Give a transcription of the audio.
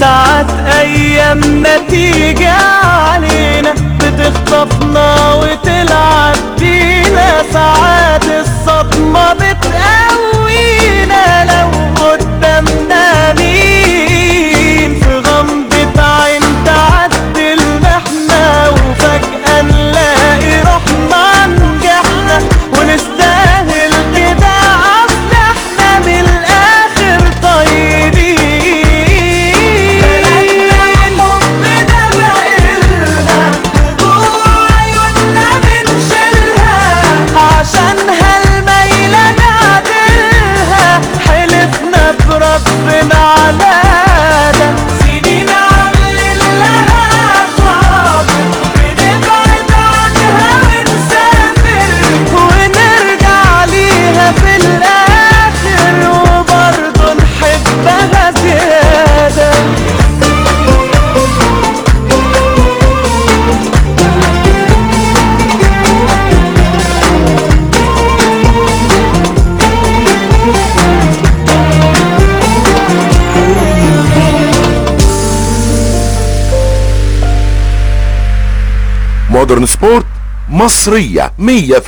ساعات ايامنا تيجي علينا بتخطفنا وتلعب بينا ساعات الصدمة بتقوينا لو قدامنا مين في غمضة عين تعدي المحنة وفجأة نلاقي روحنا نجحنا ونستاهل كده اصل احنا من الاخر طيبين الحب ده بقلها جوه عيوننا بنشيلها عشانها الميلة نعدلها حلفنا بربنا على ده سنين عاملين لها خاطر بنبعد عنها ونسافر ونرجع ليها في الآخر وبرضه نحبها زيادة مودرن سبورت مصرية 100%